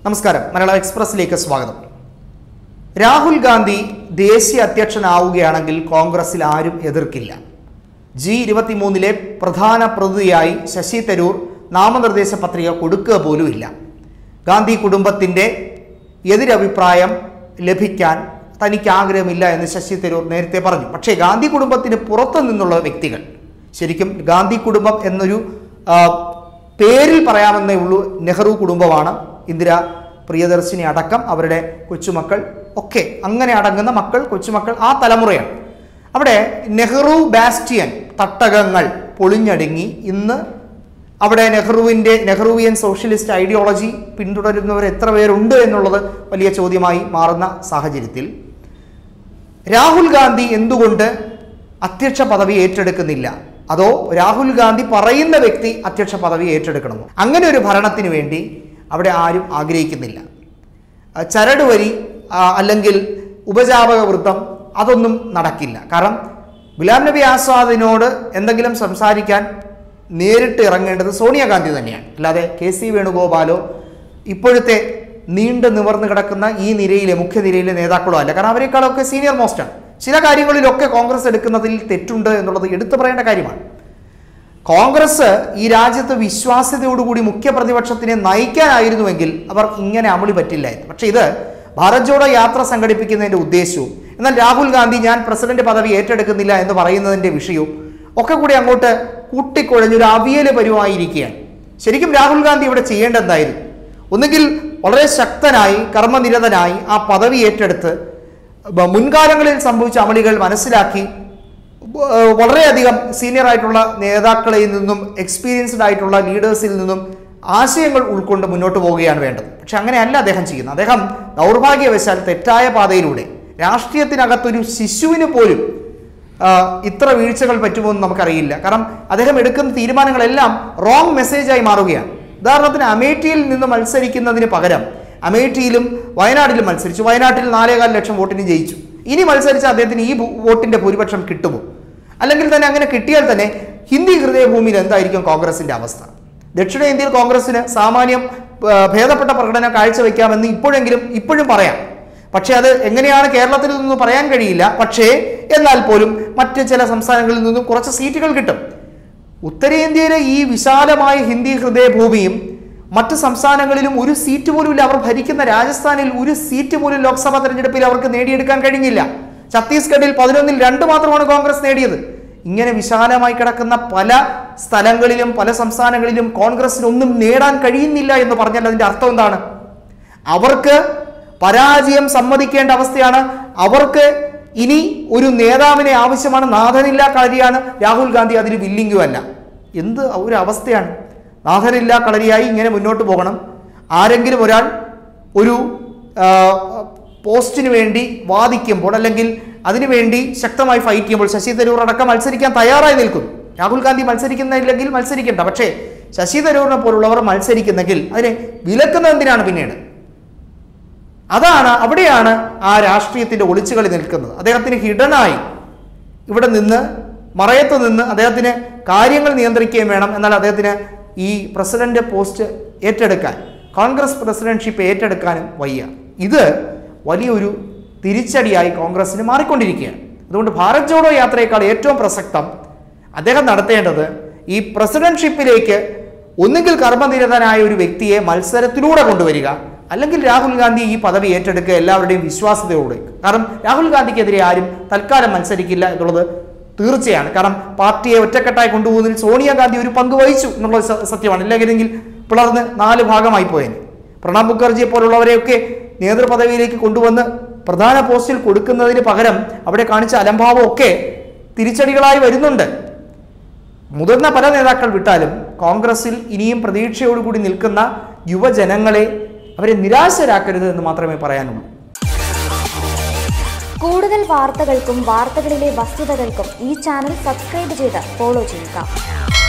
നമസ്കാരം മലയാള എക്സ്പ്രസിലേക്ക് സ്വാഗതം രാഹുൽ ഗാന്ധി ദേശീയ അധ്യക്ഷനാവുകയാണെങ്കിൽ കോൺഗ്രസിൽ ആരും എതിർക്കില്ല ജി ഇരുപത്തിമൂന്നിലെ പ്രധാന പ്രതിയായി ശശി തരൂർ നാമനിർദ്ദേശ പത്രിക കൊടുക്കുക പോലുമില്ല ഗാന്ധി കുടുംബത്തിൻ്റെ എതിരഭിപ്രായം ലഭിക്കാൻ തനിക്ക് ആഗ്രഹമില്ല എന്ന് ശശി തരൂർ നേരത്തെ പറഞ്ഞു പക്ഷേ ഗാന്ധി കുടുംബത്തിന് പുറത്തു നിന്നുള്ള വ്യക്തികൾ ശരിക്കും ഗാന്ധി കുടുംബം എന്നൊരു ആ, പേരിൽ പറയാമെന്നേ ഉള്ളൂ നെഹ്റു കുടുംബമാണ് ഇന്ദിര പ്രിയദർശിനി അടക്കം അവരുടെ കൊച്ചുമക്കൾ ഒക്കെ അങ്ങനെ അടങ്ങുന്ന മക്കൾ കൊച്ചുമക്കൾ ആ തലമുറയാണ് അവിടെ നെഹ്റു ബാസ്റ്റിയൻ തട്ടകങ്ങൾ പൊളിഞ്ഞടുങ്ങി ഇന്ന് അവിടെ നെഹ്റുവിൻ്റെ നെഹ്റുവിയൻ സോഷ്യലിസ്റ്റ് ഐഡിയോളജി പിന്തുടരുന്നവർ എത്ര പേരുണ്ട് എന്നുള്ളത് വലിയ ചോദ്യമായി മാറുന്ന സാഹചര്യത്തിൽ രാഹുൽ ഗാന്ധി എന്തുകൊണ്ട് അധ്യക്ഷ പദവി ഏറ്റെടുക്കുന്നില്ല അതോ രാഹുൽ ഗാന്ധി പറയുന്ന വ്യക്തി അധ്യക്ഷ പദവി ഏറ്റെടുക്കണമോ അങ്ങനെ ഒരു ഭരണത്തിന് വേണ്ടി അവിടെ ആരും ആഗ്രഹിക്കുന്നില്ല ആ, ചരട് വരി ആ, അല്ലെങ്കിൽ ഉപജാപക വൃത്തം അതൊന്നും നടക്കില്ല കാരണം ഗുലാം നബി ആസാദിനോട് എന്തെങ്കിലും സംസാരിക്കാൻ നേരിട്ട് ഇറങ്ങേണ്ടത് സോണിയാഗാന്ധി തന്നെയാണ് അല്ലാതെ കെ സി വേണുഗോപാലോ ഇപ്പോഴത്തെ നീണ്ടു നിവർന്നു കിടക്കുന്ന ഈ നിരയിലെ മുഖ്യനിരയിലെ നേതാക്കളോ അല്ല കാരണം അവരെക്കാളൊക്കെ സീനിയർ മോസ്റ്റാണ് ചില കാര്യങ്ങളിലൊക്കെ കോൺഗ്രസ് എടുക്കുന്നതിൽ തെറ്റുണ്ട് എന്നുള്ളത് എടുത്തു പറയേണ്ട കാര്യമാണ് കോൺഗ്രസ് ഈ രാജ്യത്ത് വിശ്വാസ്യതയോടുകൂടി മുഖ്യ പ്രതിപക്ഷത്തിനെ നയിക്കാനായിരുന്നുവെങ്കിൽ അവർ ഇങ്ങനെ അമളി പറ്റില്ലായിരുന്നു പക്ഷേ ഇത് ഭാരത് ജോഡോ യാത്ര സംഘടിപ്പിക്കുന്നതിന്റെ ഉദ്ദേശവും എന്നാൽ രാഹുൽ ഗാന്ധി ഞാൻ പ്രസിഡന്റ് പദവി ഏറ്റെടുക്കുന്നില്ല എന്ന് പറയുന്നതിന്റെ വിഷയവും ഒക്കെ കൂടി അങ്ങോട്ട് കൂട്ടിക്കുഴഞ്ഞൊരു അവിയല് പരുവായിരിക്കുകയാണ് ശരിക്കും രാഹുൽ ഗാന്ധി ഇവിടെ ചെയ്യേണ്ടത് എന്തായിരുന്നു ഒന്നുകിൽ വളരെ ശക്തനായി കർമ്മനിരതനായി ആ പദവി ഏറ്റെടുത്ത് ബ- മുൻകാലങ്ങളിൽ സംഭവിച്ച അമളികൾ മനസ്സിലാക്കി ഏഹ് വളരെയധികം സീനിയർ ആയിട്ടുള്ള നേതാക്കളിൽ നിന്നും എക്സ്പീരിയൻസ്ഡ് ആയിട്ടുള്ള ലീഡേഴ്സിൽ നിന്നും ആശയങ്ങൾ ഉൾക്കൊണ്ട് മുന്നോട്ട് പോവുകയാണ് വേണ്ടത് പക്ഷെ അങ്ങനെയല്ല അദ്ദേഹം ചെയ്യുന്നത് അദ്ദേഹം ദൗർഭാഗ്യവശാൽ തെറ്റായ പാതയിലൂടെ രാഷ്ട്രീയത്തിനകത്തൊരു ശിശുവിന് പോലും ആ, ഇത്ര വീഴ്ചകൾ പറ്റുമോ എന്ന് നമുക്കറിയില്ല കാരണം അദ്ദേഹം എടുക്കുന്ന തീരുമാനങ്ങളെല്ലാം റോങ് മെസ്സേജായി മാറുകയാണ് ഉദാഹരണത്തിന് അമേഠിയിൽ നിന്ന് മത്സരിക്കുന്നതിന് പകരം അമേഠിയിലും വയനാട്ടിലും മത്സരിച്ചു വയനാട്ടിൽ നാലേകാൽ ലക്ഷം വോട്ടിന് ജയിച്ചു ഇനി മത്സരിച്ച അദ്ദേഹത്തിന് ഈ ഭൂ- വോട്ടിന്റെ ഭൂരിപക്ഷം കിട്ടുമോ അല്ലെങ്കിൽ തന്നെ അങ്ങനെ കിട്ടിയാൽ തന്നെ ഹിന്ദി ഹൃദയഭൂമിയിൽ എന്തായിരിക്കും കോൺഗ്രസിന്റെ അവസ്ഥ ദക്ഷിണേന്ത്യയിൽ കോൺഗ്രസിന് സാമാന്യം ആ, ഭേദപ്പെട്ട പ്രകടനം കാഴ്ചവെക്കാമെന്ന് ഇപ്പോഴെങ്കിലും ഇപ്പോഴും പറയാം പക്ഷേ അത് എങ്ങനെയാണ് കേരളത്തിൽ നിന്നും പറയാൻ കഴിയില്ല പക്ഷേ എന്നാൽ പോലും മറ്റ് ചില സംസ്ഥാനങ്ങളിൽ നിന്നും കുറച്ച് സീറ്റുകൾ കിട്ടും ഉത്തരേന്ത്യയിലെ ഈ വിശാലമായ ഹിന്ദി ഹൃദയഭൂമിയും മറ്റ് സംസ്ഥാനങ്ങളിലും ഒരു സീറ്റ് പോലും ഇല്ല അവർ ഭരിക്കുന്ന രാജസ്ഥാനിൽ ഒരു സീറ്റ് പോലും ലോക്സഭാ തെരഞ്ഞെടുപ്പിൽ അവർക്ക് നേടിയെടുക്കാൻ കഴിഞ്ഞില്ല ഛത്തീസ്ഗഡിൽ പതിനൊന്നിൽ രണ്ട് മാത്രമാണ് കോൺഗ്രസ് നേടിയത് ഇങ്ങനെ വിശാലമായി കിടക്കുന്ന പല സ്ഥലങ്ങളിലും പല സംസ്ഥാനങ്ങളിലും കോൺഗ്രസിന് ഒന്നും നേടാൻ കഴിയുന്നില്ല എന്ന് പറഞ്ഞാൽ അതിന്റെ അർത്ഥം എന്താണ് അവർക്ക് പരാജയം സമ്മതിക്കേണ്ട അവസ്ഥയാണ് അവർക്ക് ഇനി ഒരു നേതാവിനെ ആവശ്യമാണ് നാഥനില്ല കളരിയാണ് രാഹുൽ ഗാന്ധി അതിന് വില്ലിങ്ങും അല്ല എന്ത് ഒരു അവസ്ഥയാണ് നാഥനില്ല കളരിയായി ഇങ്ങനെ മുന്നോട്ട് പോകണം ആരെങ്കിലും ഒരാൾ ഒരു ആ, പോസ്റ്റിന് വേണ്ടി വാദിക്കുമ്പോൾ അല്ലെങ്കിൽ അതിനുവേണ്ടി ശക്തമായി ഫൈറ്റ് ചെയ്യുമ്പോൾ ശശി തരൂർ അടക്കം മത്സരിക്കാൻ തയ്യാറായി നിൽക്കുന്നു രാഹുൽ ഗാന്ധി മത്സരിക്കുന്നില്ലെങ്കിൽ മത്സരിക്കണ്ട പക്ഷേ ശശി തരൂരിനെ പോലുള്ളവർ മത്സരിക്കുന്നെങ്കിൽ അതിനെ വിലക്കുന്നത് എന്തിനാണ് പിന്നീട് അതാണ് അവിടെയാണ് ആ രാഷ്ട്രീയത്തിന്റെ ഒളിച്ചുകളി നിൽക്കുന്നത് അദ്ദേഹത്തിന് ഹിഡനായി ഇവിടെ നിന്ന് മറയത്ത് നിന്ന് അദ്ദേഹത്തിന് കാര്യങ്ങൾ നിയന്ത്രിക്കുകയും വേണം എന്നാൽ അദ്ദേഹത്തിന് ഈ പ്രസിഡന്റ് പോസ്റ്റ് ഏറ്റെടുക്കാൻ കോൺഗ്രസ് പ്രസിഡന്റ്ഷിപ്പ് ഏറ്റെടുക്കാനും വയ്യ ഇത് വലിയൊരു തിരിച്ചടിയായി കോൺഗ്രസിന് മാറിക്കൊണ്ടിരിക്കുകയാണ് അതുകൊണ്ട് ഭാരത് ജോഡോ യാത്രയേക്കാൾ ഏറ്റവും പ്രസക്തം അദ്ദേഹം നടത്തേണ്ടത് ഈ പ്രസിഡന്റ്ഷിപ്പിലേക്ക് ഒന്നുകിൽ കർമ്മനിരതനായ ഒരു വ്യക്തിയെ മത്സരത്തിലൂടെ കൊണ്ടുവരിക അല്ലെങ്കിൽ രാഹുൽ ഗാന്ധി ഈ പദവി ഏറ്റെടുക്കുക എല്ലാവരുടെയും വിശ്വാസ്യതയോടെ കാരണം രാഹുൽ ഗാന്ധിക്കെതിരെ ആരും തൽക്കാലം മത്സരിക്കില്ല എന്നുള്ളത് തീർച്ചയാണ് കാരണം പാർട്ടിയെ ഒറ്റക്കെട്ടായി കൊണ്ടുപോകുന്നതിൽ സോണിയാഗാന്ധി ഒരു പങ്ക് വഹിച്ചു എന്നുള്ളത് സ- സത്യമാണ് ഇല്ലെങ്കിലെങ്കിൽ പിളർന്ന് നാല് ഭാഗമായി പോയേനെ പ്രണബ് മുഖർജിയെ പോലുള്ളവരെയൊക്കെ നേതൃപദവിയിലേക്ക് കൊണ്ടുവന്ന് പ്രധാന പോസ്റ്റിൽ കൊടുക്കുന്നതിന് പകരം അവിടെ കാണിച്ച അലംഭാവമൊക്കെ തിരിച്ചടികളായി വരുന്നുണ്ട് മുതിർന്ന പല നേതാക്കൾ വിട്ടാലും കോൺഗ്രസിൽ ഇനിയും പ്രതീക്ഷയോടുകൂടി നിൽക്കുന്ന യുവജനങ്ങളെ അവരെ നിരാശരാക്കരുത് എന്ന് മാത്രമേ പറയാനുള്ളൂ കൂടുതൽ വാർത്തകൾക്കും വാർത്തകളിലെ വസ്തുതകൾക്കും ഈ ചാനൽ സബ്സ്ക്രൈബ് ചെയ്ത് ഫോളോ ചെയ്യുക